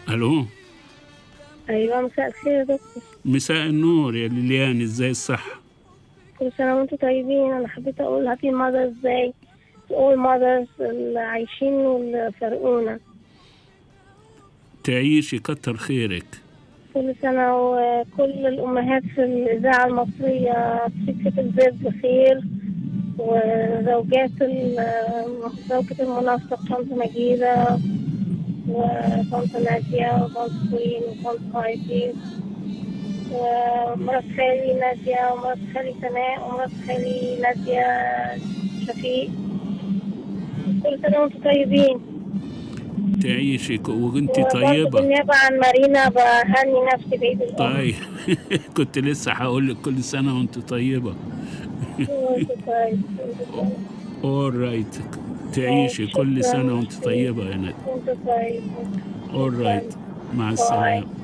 الو أيوة مساء الخير يا دكتور مساء النور يا ليليان ازاي الصحة كل سنة وانتم طيبين أنا حبيت أقول هابي ماذرز داي to all mothers اللي عايشين واللي فارقونا تعيشي كتر خيرك كل سنة وكل الأمهات في الإذاعة المصرية في شركة البيت بخير وزوجات ال- زوجة المنافقة طنط مجيدة وطنط نادية وطنط كوين وطنط هايدي ومرات خالي نادية ومرات خالي سناء ومرات خالي نادية شفيق كل سنة وانتم طيبين تعيشي ك- وانت وبرضه طيبة بالنيابة عن مارينا بهني نفسي بعيد الأم طيب كنت لسه هقول لك كل سنة وانت طيبة وانتم طيب اول رايت تعيشي كل سنة وانت طيبة يا ندى وانتم طيب اول رايت مع السلامة